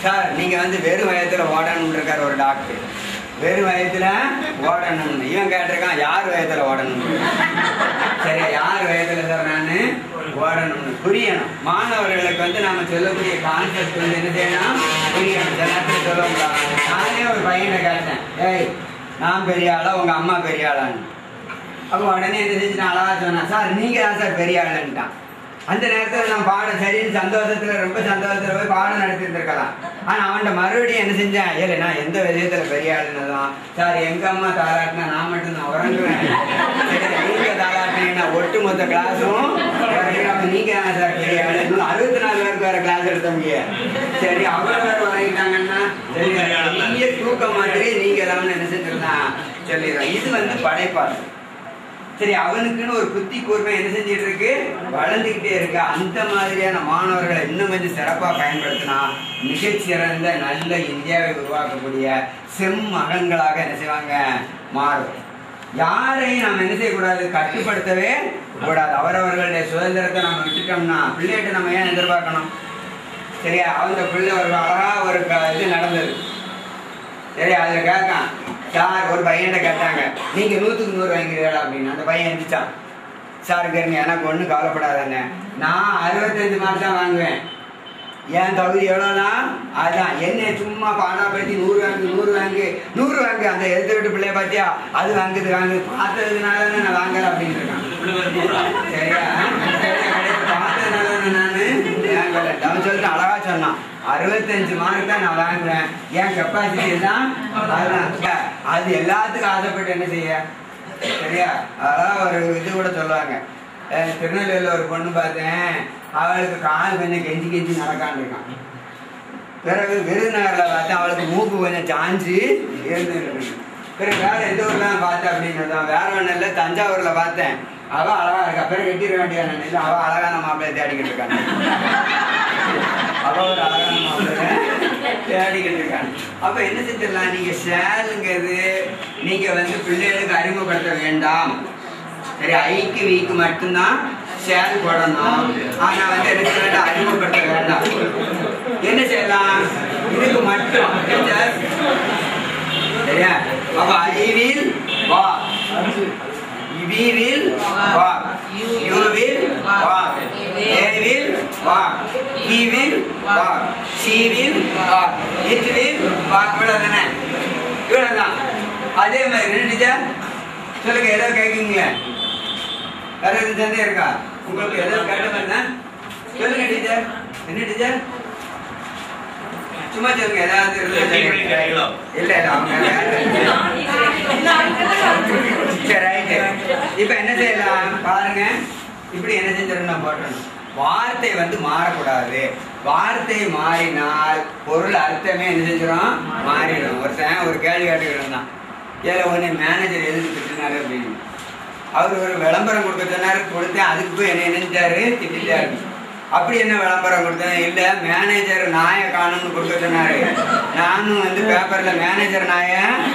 Sir நீங்க வந்து வெறும் வயத்துல ஓடணும்னு இருக்காரு ஒரு டாக்டர் வெறும் வயத்துல ஓடணும்னு இவன் கேட்டிருக்கான் யார் வயத்துல ஓடணும்னு சரியா யார் வயதுல சார் நானு ஓடணும்னு புரியணும் மாணவர்களுக்கு வந்து நாம சொல்லக்கூடிய கான்செப்ட் வந்து என்ன செய்யணும் புரியணும் சில நேரத்தில் சொல்ல முடியாது நானே ஒரு பையனை கேட்டேன் ஏய் நான் பெரிய ஆளா உங்க அம்மா பெரிய ஆளான்னு அப்போ உடனே என்ன செஞ்சு நான் அழகா சொன்னேன் சார் நீங்க தான் சார் பெரிய ஆளுன்ட்டான் அந்த நேரத்தில் நான் பாடம் சரின்னு சந்தோஷத்துல ரொம்ப சந்தோஷத்துல போய் பாடம் நடத்திருந்திருக்கலாம் ஆனா அவன்கிட்ட மறுபடியும் என்ன செஞ்சேன் ஏல நான் எந்த விதத்துல பெரிய ஆளுனதான் சார் எங்க அம்மா தாளாட்டினா நான் மட்டும் நான் உறங்குவேன் சரி, நீங்க தாளாட்டினீங்கன்னா ஒட்டு மொத்த கிளாஸும் நீங்க தான் சார் பெரிய ஆளு இன்னும் அறுபத்தி நாலு பேருக்கு வேற கிளாஸ் எடுத்த முடியாது சரி அவ்வளவு பேர் வரைக்கிட்டாங்கன்னா சரி நீங்க தூக்க மாதிரி நீங்க தான் என்ன செஞ்சிருந்தான் சொல்லிடுறேன் இது வந்து படைப்பாளர் சரி அவனுக்குன்னு ஒரு புத்தி கூர்மை என்ன செஞ்சுட்டு இருக்கு வளர்ந்துகிட்டே இருக்கு அந்த மாதிரியான மாணவர்களை இன்னும் கொஞ்சம் சிறப்பா பயன்படுத்தினா மிகச்சிறந்த நல்ல இந்தியாவை உருவாக்கக்கூடிய செம்மகன்களாக என்ன செய்வாங்க மாறும் யாரையும் நம்ம என்ன செய்யக்கூடாது கட்டுப்படுத்தவே கூடாது அவரவர்களுடைய சுதந்திரத்தை நம்ம விட்டுட்டோம்னா பிள்ளைகிட்ட நம்ம ஏன் எதிர்பார்க்கணும் சரியா அவங்க பிள்ளை ஒரு அழகா ஒரு க- இது நடந்தது சரி அதுல கேட்கான் சார் ஒரு பையன்கிட்ட கேட்டாங்க நீங்க நூத்துக்கு நூறு வாங்கிறீங்களா அப்படின்னு அந்த பையன் எந்திரிச்சான் சார் கேருங்க எனக்கு ஒண்ணும் கவலைப்படாதண்ணே நான் அறுபத்தஞ்சு மார்க் தான் வாங்குவேன் என் தகுதி எவ்வளோனா அதான் என்ன சும்மா பாடாப்படுத்தி நூறு வாங்கு நூறு வாங்கு நூறு வாங்கு அந்த எடுத்து விட்டு பிள்ளைய பார்த்தியா அது வாங்குது வாங்கு பார்த்ததுனால தானே நான் வாங்கல அப்படின்னு இருக்கான் சரியா பார்த்ததுனால நானு வாங்கல அவன் சொல்லிட்டு அழகா சொன்னான் அறுபத்தஞ்சு மார்க் தான் நான் வாங்குவேன் என் கெப்பாசிட்டி தான் அதுதான் அது எல்லாத்துக்கும் ஆசைப்பட்டு என்ன செய்ய சரியா அதான் ஒரு இது கூட சொல்லுவாங்க அஹ் திருநெல்வேலியில் ஒரு பொண்ணு பார்த்தேன் அவளுக்கு கால் கொஞ்சம் கெஞ்சி கெஞ்சி நடக்கான்னு இருக்கான் பிறகு விருதுநகரில் பார்த்தேன் அவளுக்கு மூக்கு கொஞ்சம் சாஞ்சு இருந்துருக்கு பிறகு வேற எந்த ஊர்ல பார்த்தேன் அப்படின்னு தான் வேற ஒன்றும் இல்லை தஞ்சாவூர்ல பார்த்தேன் அவ அழகா இருக்கா பிறகு கட்டிட வேண்டிய நினைச்சு அவ அழகான மாப்பிள்ளைய தேடிக்கிட்டு இருக்காங்க அவ ஒரு அழகான மாப்பிள்ளைய தேடிக்கிட்டு இருக்காங்க அப்ப என்ன செஞ்சிடலாம் நீங்க ஷேருங்கிறது நீங்க வந்து பிள்ளைகளுக்கு அறிமுகப்படுத்த வேண்டாம் சரி ஐக்கு வீக்கு மட்டும்தான் ஷேர் போடணும் ஆனா வந்து என்ன செய்ய வேண்டாம் அறிமுகப்படுத்த வேண்டாம் என்ன செய்யலாம் இதுக்கு மட்டும் என்ன? சரியா அப்ப ஐ வில் வா we will walk you will walk they will walk he will walk she will walk it will walk இவ்வளவுதானே இவ்வளவுதான் அதே மாதிரி என்ன டீச்சர் சொல்லுங்க ஏதோ கேட்குங்களே வேற எதுவும் சந்தேகம் இருக்கா உங்களுக்கு ஏதோ கேட்ட மாதிரி தான் சொல்லுங்க டீச்சர் என்ன டீச்சர் சும்மா சொல்லுங்க ஏதாவது இருந்தா சொல்லுங்க. இல்ல இல்ல அவங்க சரி ரைட்டு இப்ப என்ன செய்யலாம் பாருங்க இப்படி என்ன செஞ்சிடணும் போட்டணும் வார்த்தை வந்து மாறக்கூடாது வார்த்தை மாறினால் பொருள் அர்த்தமே என்ன செஞ்சிடும் மாறிடும் ஒருத்தன் ஒரு கேள்வி கேட்டுக்கிட்டு இருந்தான் ஏல உன்னை மேனேஜர் எதுக்கு திட்டினாரு அப்படின்னு அவர் ஒரு விளம்பரம் கொடுக்க சொன்னாரு கொடுத்தேன் அதுக்கு போய் என்ன நினைச்சாரு திட்டாரு அப்படி என்ன விளம்பரம் கொடுத்தேன் இல்ல மேனேஜர் நாய காணும்னு கொடுக்க சொன்னாரு நானும் வந்து பேப்பர்ல மேனேஜர் நாய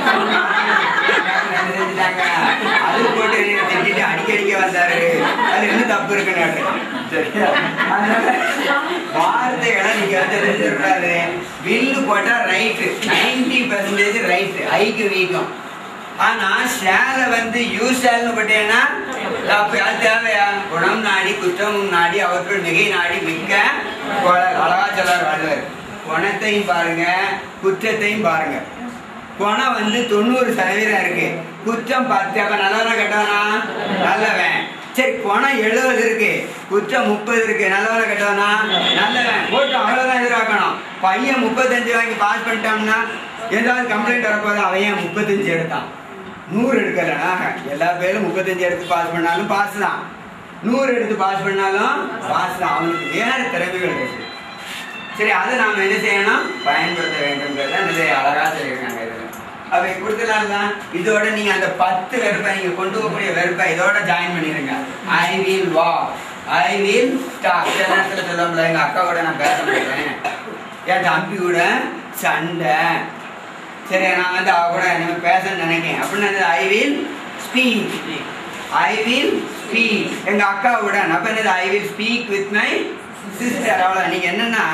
என்ன செஞ்சுட்டாங்க அது போட்டு என்னை திட்டிட்டு அடிக்கடிக்க வந்தாரு அது என்ன தப்பு இருக்குன்னு சரியா அதனால வார்த்தைகளை நீங்க வந்து தெரிஞ்சிருக்காது வில்லு போட்டா ரைட்டு நைன்டி பர்சன்டேஜ் ரைட்டு ஐக்கு வீக்கம் ஆனா ஷேர வந்து யூஷல்னு போட்டேன்னா தப்பு அது தேவையா குணம் நாடி குற்றம் நாடி அவற்றுள் மிகை நாடி மிக்க கோளர் அழகா சொல்லார் வாழ்வார் குணத்தையும் பாருங்க குற்றத்தையும் பாருங்க குணம் வந்து தொண்ணூறு சதவீதம் இருக்கு குற்றம் பத்து அப்ப நல்லவனா கெட்டவனா நல்லவன் சரி குணம் எழுபது இருக்கு குற்றம் முப்பது இருக்கு நல்லவனா கெட்டவனா நல்லவன் போட்டு அவ்வளவுதான் எதிர்பார்க்கணும் பையன் முப்பத்தஞ்சு வாங்கி பாஸ் பண்ணிட்டோம்னா ஏதாவது கம்ப்ளைண்ட் வரப்போது அவன் ஏன் முப்பத்தஞ்சு எடுத்தான் நூறு எடுக்கலனா எல்லா பேரும் முப்பத்தஞ்சு எடுத்து பாஸ் பண்ணாலும் பாஸ் தான் நூறு எடுத்து பாஸ் பண்ணாலும் பாஸ் தான் அவனுக்கு வேற திறமைகள் இருக்கு சரி அதை நாம என்ன செய்யணும் பயன்படுத்த வேண்டும்ங்கிறத நிறைய அழகா சொல்லியிருக்காங்க இதுல அப்ப கொடுத்துலாம் தான் இதோட நீங்க அந்த பத்து வெறுப்பை நீங்க கொண்டு போகக்கூடிய வெறுப்பை இதோட ஜாயின் பண்ணிருங்க I will walk I will stop சில நேரத்தில் சொல்ல முடியல எங்க அக்கா கூட நான் பேச மாட்டேன் என் தம்பி கூட சண்டை சரி நான் வந்து அவ கூட என்ன பேசணும்னு நினைக்கிறேன் அப்படின்னு I will speak I will speak எங்க அக்கா கூட அப்ப என்னது I will speak with my sister அவ்வளோ நீங்க என்னன்னா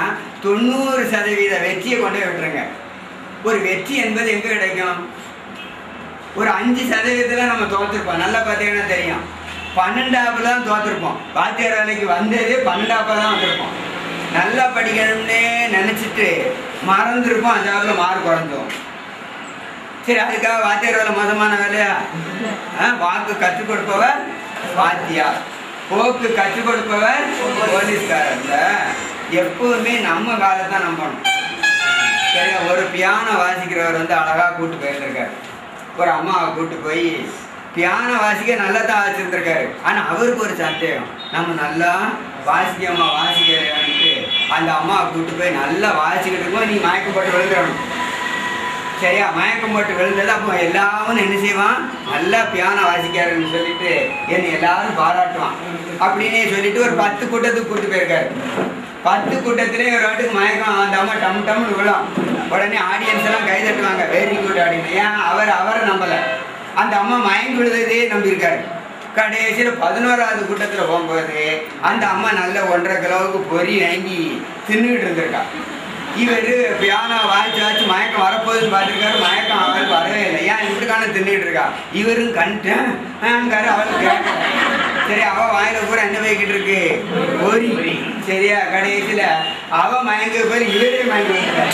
தொண்ணூறு சதவீத வெற்றியை கொண்டு போய் விட்டுருங்க ஒரு வெற்றி என்பது எங்க கிடைக்கும் ஒரு அஞ்சு சதவீதத்துல நம்ம தோத்துருப்போம் நல்லா பார்த்தீங்கன்னா தெரியும் பன்னெண்டாப்புல தான் தோத்துருப்போம் வாத்தியார் வேலைக்கு வந்ததே பன்னெண்டாப்புல தான் வந்திருப்போம் நல்லா படிக்கணும்னே நினைச்சிட்டு மறந்துருப்போம் அஞ்சாப்புல மார்க் குறைஞ்சோம் சரி அதுக்காக வாத்தியார் வேலை மோசமான வேலையா ஆ, வாக்கு கற்றுக் கொடுப்பவர் வாத்தியார் போக்கு கற்றுக் கொடுப்பவர் போலீஸ்காரர் இல்ல எப்பவுமே நம்ம காலத்தை நம்பணும் சரியா ஒரு பியானோ வாசிக்கிறவர் வந்து அழகா கூட்டு போயிருந்திருக்காரு ஒரு அம்மாவை கூட்டு போய் பியானோ வாசிக்க நல்லா தான் வாசிச்சிருந்திருக்காரு ஆனா அவருக்கு ஒரு சந்தேகம் நம்ம நல்லா வாசிக்கமா வாசிக்கிறேன்ட்டு அந்த அம்மாவை கூட்டு போய் நல்லா வாசிக்கிட்டு இருக்கும்போது நீ மயக்கம் போட்டு விழுந்துடணும் சரியா மயக்கம் போட்டு விழுந்தது அப்போ எல்லாரும் என்ன செய்வான் நல்லா பியானோ வாசிக்காருன்னு சொல்லிட்டு என்னை எல்லாரும் பாராட்டுவான் அப்படின்னே சொல்லிட்டு ஒரு பத்து கூட்டத்துக்கு கூட்டு போயிருக்காரு பத்து கூட்டத்திலே ஒரு வாட்டுக்கு மயக்கம் அந்த அம்மா டம் டம்னு விழும் உடனே ஆடியன்ஸ் எல்லாம் கை தட்டுவாங்க வெரி குட் அப்படின்னு ஏன் அவர் அவரை நம்பல அந்த அம்மா மயங்கி விழுந்ததே நம்பியிருக்காரு கடைசியில் பதினோராவது கூட்டத்தில் போகும்போது அந்த அம்மா நல்ல ஒன்றரை கிலோவுக்கு பொறி வாங்கி தின்னுகிட்டு இருந்திருக்கா இவர் பியானோ வாய்ச்சி வாய்ச்சி மயக்கம் வரப்போகுதுன்னு பார்த்துருக்காரு மயக்கம் அவள் வரவே இல்லை ஏன் இப்படிக்கான தின்னுட்டு இருக்கா இவரும் கண்டுட்டாரு அவளுக்கு கேட்கல சரி அவ வாயில பூரா என்ன வைக்கிட்டு இருக்கு பொறி சரியா கடைசியில அவ மயங்க பேர் இவரே மயங்க வைக்கிறார்.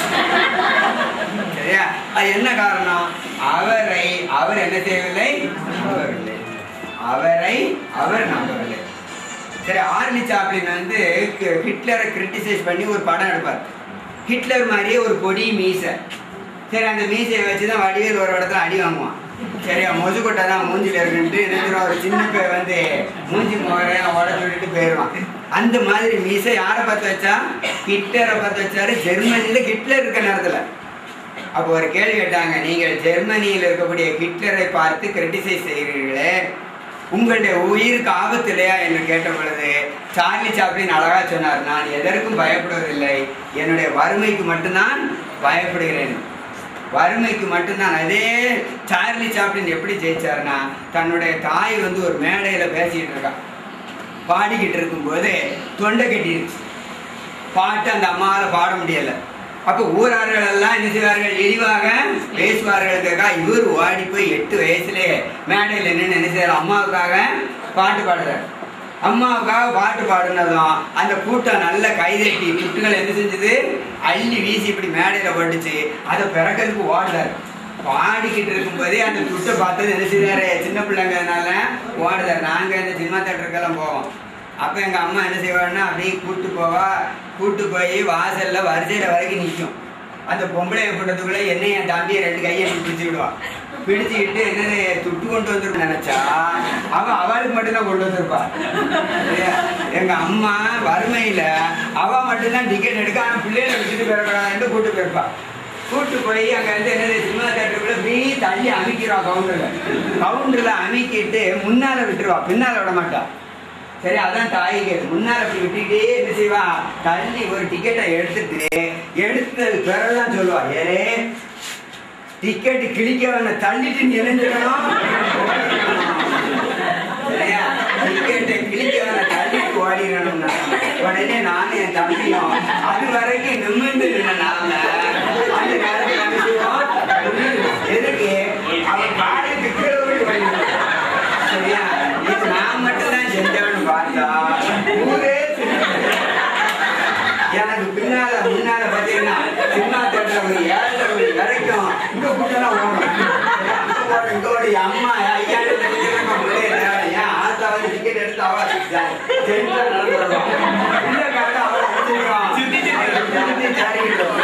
சரியா அது என்ன காரணம் அவரை அவர் என்ன செய்யவில்லை நம்பவில்லை அவரை அவர் நம்பவில்லை சரி ஆர்லி சாப்ளின் வந்து கி- ஹிட்லரை கிரிட்டிசைஸ் பண்ணி ஒரு படம் எடுப்பார் ஹிட்லர் மாதிரியே ஒரு பொடி மீசை சரி அந்த மீசையை வச்சு தான் வடிவேல் ஒரு இடத்துல அடி வாங்குவான் சரியா மொசுக்கொட்டை தான் மூஞ்சில இருக்குன்ட்டு என்ன ஒரு சின்ன பே வந்து மூஞ்சி முகரையும் உடச்சு விட்டுட்டு போயிடுவான் அந்த மாதிரி மீசை யாரை பார்த்து வச்சா ஹிட்லரை பார்த்து வச்சாரு ஜெர்மனியில் ஹிட்லர் இருக்க நேரத்தில் அப்போ ஒரு கேள்வி கேட்டாங்க நீங்கள் ஜெர்மனியில் இருக்கக்கூடிய ஹிட்லரை பார்த்து கிரிட்டிசைஸ் செய்கிறீர்களே உங்களுடைய உயிருக்கு ஆபத்து இல்லையா என்று கேட்ட பொழுது சார்லி சாப்ளின் அழகா சொன்னார் நான் எதற்கும் பயப்படுவதில்லை என்னுடைய வறுமைக்கு மட்டும்தான் பயப்படுகிறேன் வறுமைக்கு மட்டும்தான் அதே சார்லி சாப்ளின் எப்படி ஜெயிச்சாருன்னா தன்னுடைய தாய் வந்து ஒரு மேடையில பேசிக்கிட்டு இருக்கா பாடிக்கிட்டு இருக்கும்போது தொண்டை கட்டிருச்சு பாட்டு அந்த அம்மாவால பாட முடியல அப்ப ஊரார்கள் எல்லாம் என்ன செய்வார்கள் இழிவாக பேசுவார்களுக்காக இவர் ஓடி போய் எட்டு வயசுலே மேடையில் நின்று என்ன செய்யறாரு அம்மாவுக்காக பாட்டு பாடுறாரு அம்மாவுக்காக பாட்டு பாடுனதும் அந்த கூட்டம் நல்ல கைதட்டி துட்டுகள் என்ன செஞ்சது அள்ளி வீசி இப்படி மேடையில பட்டுச்சு அதை பிறக்கிறதுக்கு ஓடுறாரு பாடிக்கிட்டு இருக்கும்போதே அந்த துட்டை பார்த்தது என்ன செய்றாரு சின்ன பிள்ளைங்கிறதுனால ஓடுதாரு நாங்க இந்த சினிமா தேட்டருக்கெல்லாம் போவோம் அப்ப எங்க அம்மா என்ன செய்வாங்கன்னா அப்படியே கூட்டு போவா கூட்டு போய் வாசல்ல வரிசையில வரைக்கும் நிற்கும் அந்த பொம்பளை கூட்டத்துக்குள்ள என்னை என் தம்பியை ரெண்டு கையை பிடிச்சு விடுவா பிடிச்சுக்கிட்டு என்னது துட்டு கொண்டு வந்துருன்னு நினைச்சா அவன் அவளுக்கு மட்டும்தான் கொண்டு வந்திருப்பா சரியா? எங்க அம்மா வறுமையில அவ மட்டும்தான் டிக்கெட் எடுக்க ஆனா பிள்ளைகளை விட்டுட்டு போயிடக்கூடாதுன்னு கூட்டு போயிருப்பா கூட்டு போய் அங்க வந்து என்னது சினிமா தேட்டருக்குள்ள இப்படி தள்ளி அமைக்கிறா கவுண்டர்ல கவுண்டர்ல அமைக்கிட்டு முன்னால விட்டுருவா பின்னால விட மாட்டா சரி அதான் தாய்க்கு முன்னால அப்படி விட்டுக்கிட்டே என்ன செய்வா தள்ளி ஒரு டிக்கெட்டை எடுத்துட்டு எடுத்தது பிறகுதான் சொல்லுவா ஏலே டிக்கெட் கிழிக்க வேணா தள்ளிட்டு நீ இணைஞ்சிடணும் சரியா டிக்கெட்டை கிழிக்க வேணா தள்ளிட்டு ஓடிடணும்னா உடனே நானும் என் தம்பியும் அது வரைக்கும் நிமிர்ந்து நின்ன நாம அந்த நேரத்துல என்ன செய்வோம்? எதுக்கு அவன் பாடத்துக்கு கீழே போய் ஓடிடுவோம். சரியா இது நான் மட்டும் தான் செஞ்சவன்னு பார்த்தா ஊரே செஞ்சது. எனக்கு பின்னால முன்னால பாத்தீங்கன்னா சினிமா தேட்டர் ஒரு ஏழரை மணி வரைக்கும் இங்க கூட்டம் ஓடும் அங்க ஓடும், இங்க ஓடும். என் அம்மா ஐயா ஏன் ஆத்தா வந்து டிக்கெட் எடுத்து அவ சென்டர் நடந்து வருவான் இந்த காலத்துல அவளை நினைச்சிருக்கான் சுத்தி சாரிக்கிட்டோம்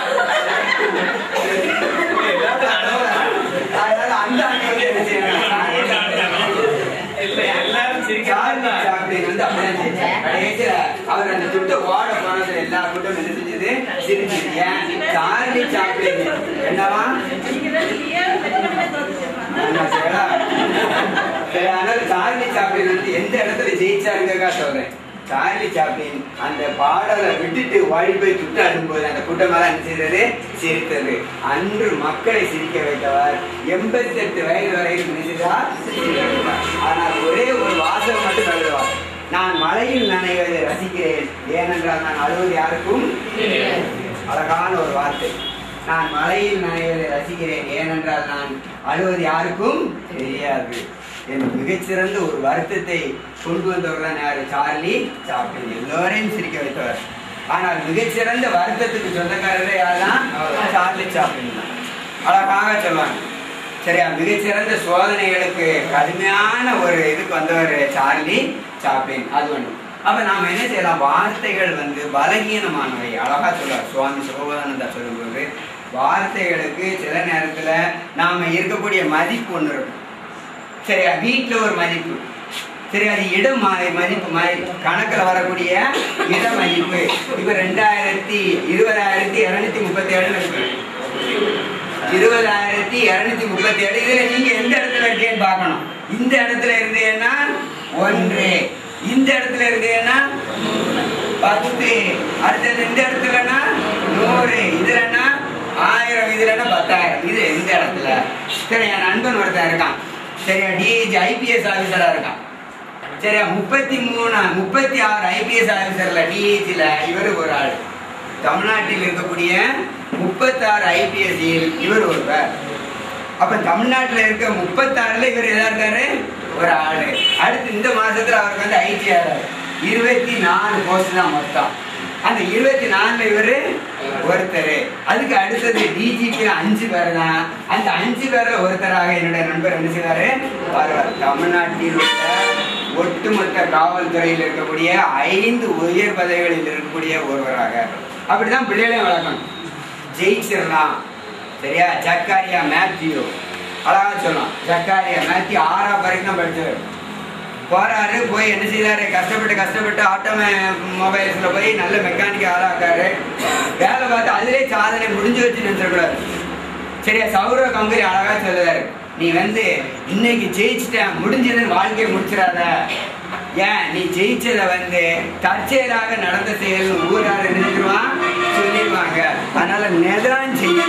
அதனால அந்த அண்ணன் வந்து என்ன செய்யணும் சார்லி சாப்ளின் வந்து அப்படிதான் செஞ்சார். கடைசியில அவர் அந்த துட்டை ஓட போனதுல எல்லா கூட்டம் என்ன செஞ்சது சிரிச்சது ஏன் சார்லி சாப்ளின் என்னவா ஆமா, சரியா? சரி, அதனால சார்லி சாப்ளின் வந்து எந்த இடத்துல ஜெயிச்சாருங்கக்கா சொல்றேன் சார்லி சாப்ளின் அந்த பாடலை விட்டுட்டு ஓடி போய் துட்டு அனுப்பும்போது அந்த கூட்டமெல்லாம் என்ன செய்தது சிரித்தது அன்று மக்களை சிரிக்க வைத்தவர் எண்பத்தி எட்டு வயது வரையில் நினைத்தார் ஆனால் ஒரே ஒரு வாசகம் மட்டும் எழுதுவார் நான் மழையில் நனைவதை ரசிக்கிறேன் ஏனென்றால் நான் அழுவது யாருக்கும் அழகான ஒரு வார்த்தை நான் மலையில் நனைவதை ரசிக்கிறேன் ஏனென்றால் நான் அழுவது யாருக்கும் தெரியாது என் மிகச்சிறந்த ஒரு வருத்தத்தை கொண்டு வந்தவர் தான் யாரு சார்லி சாப்பிட்டு எல்லோரையும் சிரிக்க வைத்தவர் ஆனால் மிகச்சிறந்த வருத்தத்துக்கு சொந்தக்காரரே யாருதான் சார்லி சாப்பிட்டு தான் அழகாக சொல்லுவாங்க சரியா மிகச்சிறந்த சோதனைகளுக்கு கடுமையான ஒரு இதுக்கு வந்தவர் சார்லி சாப்பின் அது ஒன்று அப்ப நாம என்ன செய்யலாம் வார்த்தைகள் வந்து பலகீனமானவை அழகா சொல்றார் சுவாமி சுகோதானந்தா சொல்லும்போது வார்த்தைகளுக்கு சில நேரத்துல நாம இருக்கக்கூடிய மதிப்பு ஒண்ணு இருக்கும் சரியா வீட்டுல ஒரு மதிப்பு சரி அது இடம் மா- மதிப்பு மாதிரி கணக்குல வரக்கூடிய இட மதிப்பு இப்ப ரெண்டாயிரத்தி இருபதாயிரத்தி இருநூத்தி முப்பத்தி ஏழு இருக்கு இருபதாயிரத்தி இருநூத்தி முப்பத்தி ஏழு இதுல நீங்க எந்த இடத்துல இருக்கேன்னு பார்க்கணும் இந்த இடத்துல இருந்தீங்கன்னா ஒன்று இந்த இடத்துல இருந்தீங்கன்னா பத்து அடுத்தது இந்த இடத்துலனா நூறு இதுலன்னா ஆயிரம் இதுலன்னா பத்தாயிரம் இது எந்த இடத்துல சரி என் நண்பன் ஒருத்தன் இருக்கான் சரியா டிஜி ஐபிஎஸ் ஆபீசரா இருக்கான் சரியா முப்பத்தி மூணு முப்பத்தி ஆறு ஐபிஎஸ் ஆபீசர்ல டிஹெச்ல இவர் ஒரு ஆள் தமிழ்நாட்டில் இருக்கக்கூடிய முப்பத்தாறு ஐபிஎஸ்சியில் இவர் ஒருவர் அப்ப தமிழ்நாட்டுல இருக்க முப்பத்தாறுல இவர் எதா இருக்காரு ஒரு ஆளு அடுத்து இந்த மாசத்துல அவருக்கு வந்து ஐடிஆர் இருபத்தி நாலு போஸ்ட் தான் மொத்தம் அந்த இருபத்தி நாலுல இவரு ஒருத்தர் அதுக்கு அடுத்தது டிஜிபி அஞ்சு பேர் தான் அந்த அஞ்சு பேர்ல ஒருத்தராக என்னுடைய நண்பர் என்ன செய்வாரு வருவார் தமிழ்நாட்டில் உள்ள ஒட்டுமொத்த காவல்துறையில் இருக்கக்கூடிய ஐந்து உயர் பதவிகளில் இருக்கக்கூடிய ஒருவராக அப்படிதான் பிள்ளைகளையும் வளர்க்கணும் ஜெயிச்சிடலாம் சரியா ஜக்காரியா மேத்யூ அழகா சொல்லலாம் ஜக்காரியா மேத்யூ ஆறாம் வரைக்கும் தான் படிச்சவர் போறாரு போய் என்ன செய்தாரு கஷ்டப்பட்டு கஷ்டப்பட்டு ஆட்டோ மொபைல்ஸ்ல போய் நல்ல மெக்கானிக் ஆளாக்காரு வேலை பார்த்து அதிலே சாதனை முடிஞ்சு வச்சு நினைச்சிடக்கூடாது சரியா சௌரவ கங்குரி அழகா சொல்லுவாரு நீ வந்து இன்னைக்கு ஜெயிச்சிட்ட முடிஞ்சதுன்னு வாழ்க்கையை முடிச்சிடாத ஏன் நீ ஜெயிச்சத வந்து தற்செயலாக நடந்த செயல் ஊரார் நினைச்சிருவான் சொல்லிடுவாங்க அதனால நெதான் செய்ய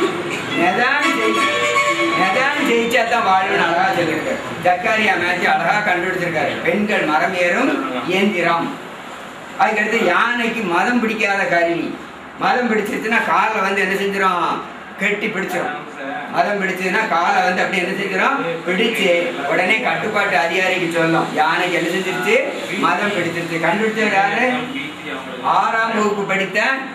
நெதான் செய்ய நெதான் ஜெயிச்சா தான் வாழ்வுன்னு அழகா சொல்லியிருக்கு ஜக்காரியா மேட்ச் அழகா கண்டுபிடிச்சிருக்காரு பெண்கள் மரம் ஏறும் இயந்திரம் அதுக்கடுத்து யானைக்கு மதம் பிடிக்காத கருவி மதம் பிடிச்சிருச்சுன்னா காலை வந்து என்ன செஞ்சிடும் கெட்டி பிடிச்சிடும் மதம் பிடிச்சதுன்னா காலை வந்து அப்படி என்ன செஞ்சிடும் பிடிச்சு உடனே கட்டுப்பாட்டு அதிகாரிக்கு சொல்லும் யானைக்கு என்ன செஞ்சிருச்சு மதம் பிடிச்சிருச்சு கண்டுபிடிச்சது யாரு ஆறாம் வகுப்பு படித்த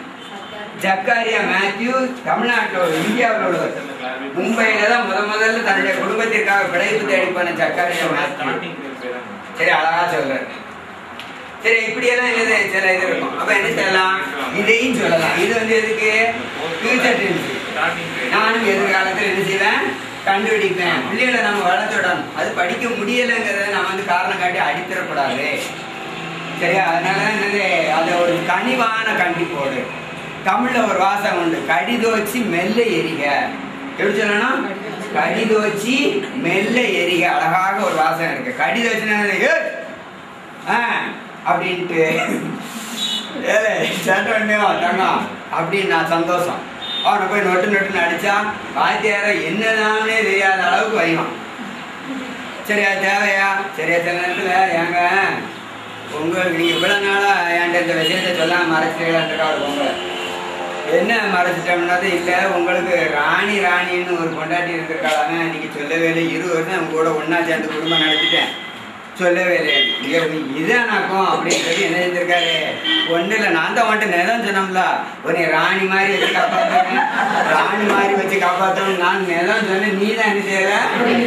ஜக்காரியா மேத்யூ தமிழ்நாட்டில் இந்தியாவில் உள்ளவர் மும்பையில தான் முத முதல்ல தன்னுடைய குடும்பத்திற்காக பிழைப்பு தேடி போன ஜக்காரியா மேத்யூ சரி அழகா சொல்றாரு சரி இப்படியெல்லாம் என்னது சில இது இருக்கும் அப்ப என்ன செய்யலாம் இதையும் சொல்லலாம் இது வந்து எதுக்கு ஃபியூச்சர் டென்ஸ் நானும் எதிர்காலத்தில் என்ன செய்வேன் கண்டுபிடிப்பேன் பிள்ளைகளை நம்ம வளர்த்து விடணும் அது படிக்க முடியலைங்கிறத நான் வந்து காரணம் காட்டி அடித்திடக்கூடாது சரியா அதனால என்னது அதை ஒரு கனிவான கண்டிப்போடு தமிழ்ல ஒரு வாசகம் உண்டு கடிதோச்சி மெல்ல எரிக எப்படி சொல்லணும் கடிதோச்சி மெல்ல எரிக அழகாக ஒரு வாசகம் இருக்கு கடிதோச்சினா ஆ அப்படின்ட்டு ஏலே சேட்டை பண்ணியோ தங்கம் அப்படின்னு நான் சந்தோஷம் அவனை போய் நொட்டு நொட்டுன்னு அடிச்சா வாத்தியார என்னதானே தெரியாத அளவுக்கு வைவான் சரியா தேவையா சரியா சில நேரத்தில் ஏங்க உங்களுக்கு நீங்கள் இவ்வளோ நாளாக என்கிட்ட இந்த விஷயத்தை சொல்லாம மறைச்சிட்டீங்களான்றக்கா ஒரு உங்களை என்ன மறைச்சிட்டோம்னா இல்லை உங்களுக்கு ராணி ராணின்னு ஒரு பொண்டாட்டி இருந்திருக்காளாங்க இன்னைக்கு சொல்லவே இல்லை இரு வருஷம் அவங்க கூட ஒன்றா சேர்ந்து குடும்பம் நடத்திட்டேன் சொல்லவே இல்லை ஐயோ, இதானாக்கும் அப்படின்னு சொல்லி என்ன செஞ்சிருக்காரு ஒன்றும் இல்லை நான் தான் வந்துட்டு நிலம் சொன்னோம்ல உன்னை ராணி மாதிரி வச்சு காப்பாற்றணும் ராணி மாதிரி வச்சு காப்பாற்றணும் நான் நிலம் சொன்னேன் நீ தான் என்ன செய்யல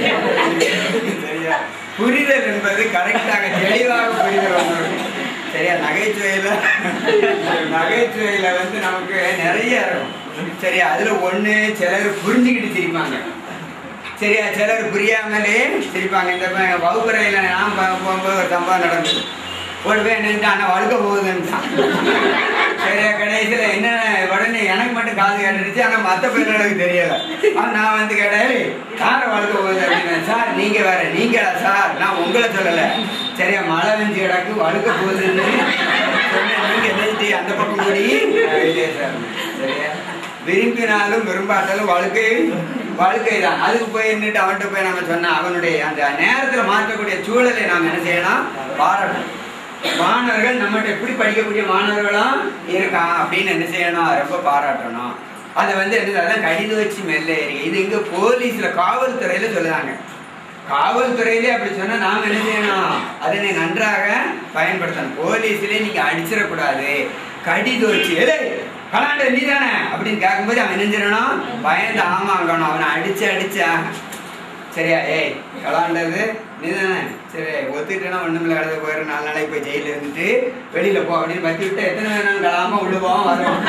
சரியா புரிதல் என்பது கரெக்டாக தெளிவாக புரிதல் வந்துடும் சரியா நகைச்சுவையில நகைச்சுவையில வந்து நமக்கு நிறைய இருக்கும் சரியா அதுல ஒண்ணு சிலர் புரிஞ்சுக்கிட்டு சிரிப்பாங்க சரியா சிலர் புரியாமலே சிரிப்பாங்க இந்த ப- வகுப்பறையில நான் ப- போகும்போது ஒரு சம்பவம் நடந்தது ஒரு பேர் நின்று அண்ணா வழுக்க போகுதுன்ட்டான் சரியா கடைசியில என்ன உடனே எனக்கு மட்டும் காது கேட்டுருச்சு ஆனா மத்த பேர்களுக்கு தெரியல ஆனா நான் வந்து கேட்டேன் யார வழுக்க போகுது அப்படின்னு சார் நீங்க வேற நீங்களா சார் நான் உங்களை சொல்லல சரியா மழை வெஞ்சு கிடக்கு வழுக்க போகுதுன்னு சொன்னேன் நீங்க நினைச்சிட்டு அந்த பக்கம் கூடி இல்லையே சார் சரியா விரும்பினாலும் விரும்பாட்டாலும் வாழ்க்கை வாழ்க்கை தான் அதுக்கு போய் நின்றுட்டு அவன்கிட்ட போய் நம்ம சொன்னா அவனுடைய அந்த நேரத்துல மாற்றக்கூடிய சூழலை நாம் என்ன செய்யணும் பாராட்டணும் மாணவர்கள் நம்மகிட்ட எப்படி படிக்கக்கூடிய மாணவர்களும் இருக்கான் அப்படின்னு என்ன செய்யணும் ரொம்ப பாராட்டணும் அதை வந்து என்ன அதான் கடித வச்சு மெல்ல ஏறி இது இங்க போலீஸ்ல காவல்துறையில சொல்லுறாங்க காவல்துறையிலே அப்படி சொன்னா நாம என்ன செய்யணும் அதனை நன்றாக பயன்படுத்தணும் போலீஸ்லயே நீங்க அடிச்சிடக்கூடாது கடித வச்சு ஏலே கலாண்ட நீ தானே அப்படின்னு கேட்கும்போது அவன் நெஞ்சிடணும் பயந்து ஆமாங்கணும் அவனை அடிச்சு அடிச்சா சரியா ஏய் கலாண்டது நீ தானே சரி ஒத்துக்கிட்டேன்னா ஒண்ணுமில்ல கடந்து போயிரு நாலு நாளைக்கு போய் ஜெயில இருந்துட்டு வெளியில போ அப்படின்னு பத்தி விட்டு எத்தனை வேணும் கலாம விடுவோம் வரும்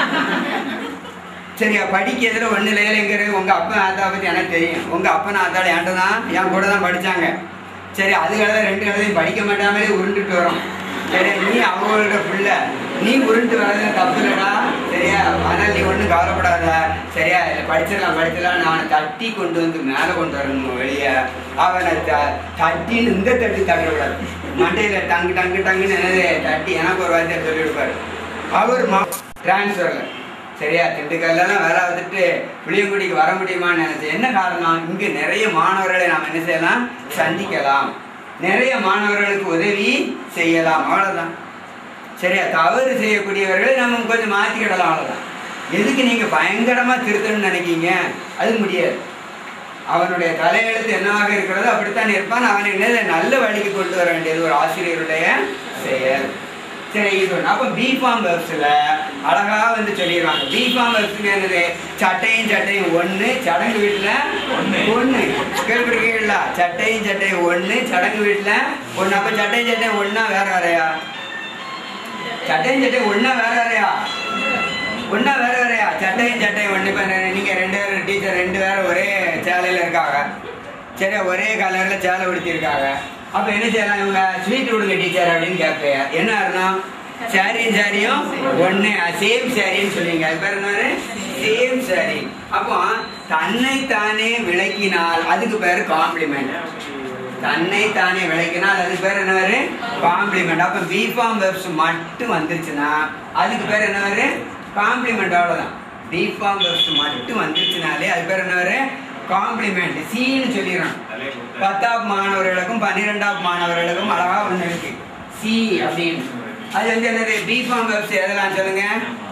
சரியா படிக்கிறதுல ஒண்ணு இல்லைங்கிறது உங்க அப்பா ஆத்தா பத்தி எனக்கு தெரியும் உங்க அப்பன் ஆத்தால என்கிட்ட தான் என் கூட தான் படிச்சாங்க சரி அது கழுத ரெண்டு கழுதையும் படிக்க மாட்டாமலே உருண்டுட்டு வரும் சரி நீ அவங்களோட பிள்ளை நீ உருண்டு வர்றது தப்பு இல்லடா சரியா ஆனால் நீ ஒன்றும் கவலைப்படாத சரியா இல்லை படிச்சிடலாம் படிச்சிடலாம் நான் அவனை தட்டி கொண்டு வந்து மேலே கொண்டு வரணும் வெளியே அவனை த தட்டின்னு இந்த தட்டி தட்டக்கூடாது மண்டையில டங்கு டங்கு டங்குன்னு என்னது தட்டி எனக்கு ஒரு வார்த்தையை சொல்லி கொடுப்பாரு அவர் டிரான்ஸ்ஃபரில் சரியா திண்டுக்கல்லாம் வேலை வந்துட்டு புளியங்குடிக்கு வர முடியுமான்னு நினைச்சேன் என்ன காரணம் இங்கு நிறைய மாணவர்களை நாம் என்ன செய்யலாம் சந்திக்கலாம் நிறைய மாணவர்களுக்கு உதவி செய்யலாம் அவ்வளவுதான் சரியா தவறு செய்யக்கூடியவர்களை நம்ம கொஞ்சம் மாற்றிக்கிடலாம் அவ்வளவுதான் எதுக்கு நீங்க பயங்கரமா திருத்தணும்னு நினைக்கீங்க அது முடியாது அவனுடைய தலையெழுத்து என்னவாக இருக்கிறதோ அப்படித்தான் இருப்பான் அவனை என்ன நல்ல வழிக்கு கொண்டு வர வேண்டியது ஒரு ஆசிரியருடைய செயல் சரி இது ஒண்ணு. அப்ப பிஃபார்ம் வெப்ஸ்ல அழகா வந்து சொல்லிடுவாங்க பிஃபார்ம் வெப்ஸ் என்னது சட்டையும் சட்டையும் ஒண்ணு சடங்கு வீட்டுல ஒண்ணு. ஒண்ணு கேள்விப்பட்டிருக்கீங்களா சட்டையும் சட்டையும் ஒண்ணு சடங்கு வீட்டுல ஒண்ணு அப்ப சட்டையும் சட்டையும் ஒண்ணா வேற வேறையா சட்டையும் சட்டையும் ஒண்ணா வேற வேறையா ஒண்ணா வேற வேறையா சட்டையும் சட்டையும் ஒண்ணு இப்ப நீங்க ரெண்டு பேரும் டீச்சர் ரெண்டு பேரும் ஒரே சேலையில இருக்காங்க சரி ஒரே கலர்ல சேலை உடுத்திருக்காங்க அப்ப என்ன செய்யலாம் இவங்க ஸ்வீட் விடுங்க டீச்சர் அப்படின்னு கேட்பேன் என்ன அர்த்தம் சாரியும் சாரியும் ஒண்ணு சேம் சாரின்னு சொல்லுவீங்க அது பேர் என்ன சேம் சாரி அப்போ தன்னை தானே விளக்கினால் அதுக்கு பேர் காம்ப்ளிமெண்ட் தன்னை தானே விளக்கினால் அதுக்கு பேர் என்ன வரு காம்ப்ளிமெண்ட் அப்ப பிஃபார்ம் வெப்ஸ் மட்டும் வந்துருச்சுன்னா அதுக்கு பேர் என்ன வரு காம்ப்ளிமெண்ட் அவ்வளவுதான் பிஃபார்ம் வெப்ஸ் மட்டும் வந்துருச்சுனாலே அது பேர் என்ன வரு காம்ப்ளிமெண்ட் சின்னு சொல்லிடுறோம் பத்தாம் மாணவர்களுக்கும் பன்னிரெண்டாம் மாணவர்களுக்கும் அழகா ஒண்ணு இருக்கு சி அப்படின்னு அது வந்து என்னது பிஃபார்ம் வெப்ஸ் எதெல்லாம் சொல்லுங்க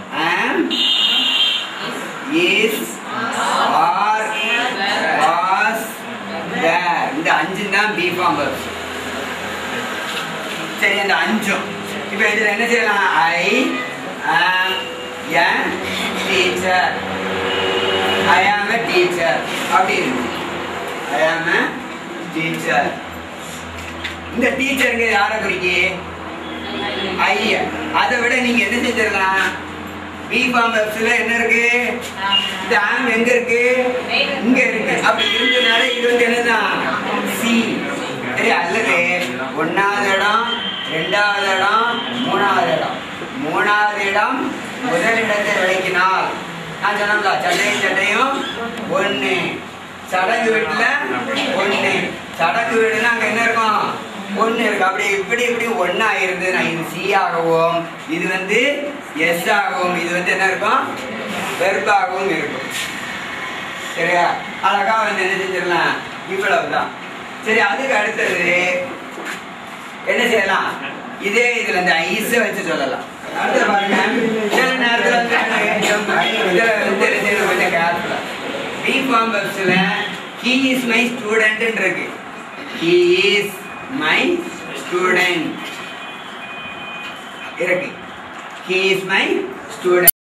இஸ் ஆர் வாஸ் தேர் இந்த அஞ்சு தான் பிஃபார்ம் வெப்ஸ் சரி அந்த அஞ்சும் இப்போ இதுல என்ன செய்யலாம் ஐ ஆம் எ டீச்சர் ஐ ஆம் எ டீச்சர் அப்படின்னு ஐ ஆம் எ டீச்சர் இந்த டீச்சருங்க யாரை குறிக்கி ஐயா அதை விட நீங்க என்ன செஞ்சிடலாம் பிஃபார்ம் வெப்ஸ்ல என்ன இருக்கு இந்த ஆம் எங்க இருக்கு இங்க இருக்கு அப்படி இருந்ததுனால இது வந்து என்னதான் சி சரி அல்லது ஒன்னாவது இடம் ரெண்டாவது இடம் மூணாவது இடம் மூணாவது இடம் முதல் இடத்தை விளக்கினால் நான் சொன்னோம்ல சட்டையும் சட்டையும் ஒண்ணு சடங்கு வீட்டுல ஒண்ணு சடங்கு வீடுனா அங்க என்ன இருக்கும் ஒண்ணு இருக்கு அப்படி இப்படி இப்படி ஒண்ணா இருந்ததுன்னா இது சி ஆகவும் இது வந்து எஸ் ஆகவும் இது வந்து என்ன இருக்கும் வெறுப்பாகவும் இருக்கும் சரியா அழகா வந்து என்ன செஞ்சிடலாம் இவ்வளவுதான் சரி அதுக்கு அடுத்தது என்ன செய்யலாம் இதே இதுல இந்த ஐஸ் வச்சு சொல்லலாம் அடுத்து பாருங்க சில நேரத்துல வந்து இதுல வந்து என்ன செய்யணும் கொஞ்சம் கேர்ஃபுல்லா பிஃபார்ம் பஸ்ல ஹி இஸ் மை ஸ்டூடெண்ட் இருக்கு ஹி இஸ் மை ஸ்டூடெண்ட் இருக்கு ஹி இஸ் மை ஸ்டூடெண்ட்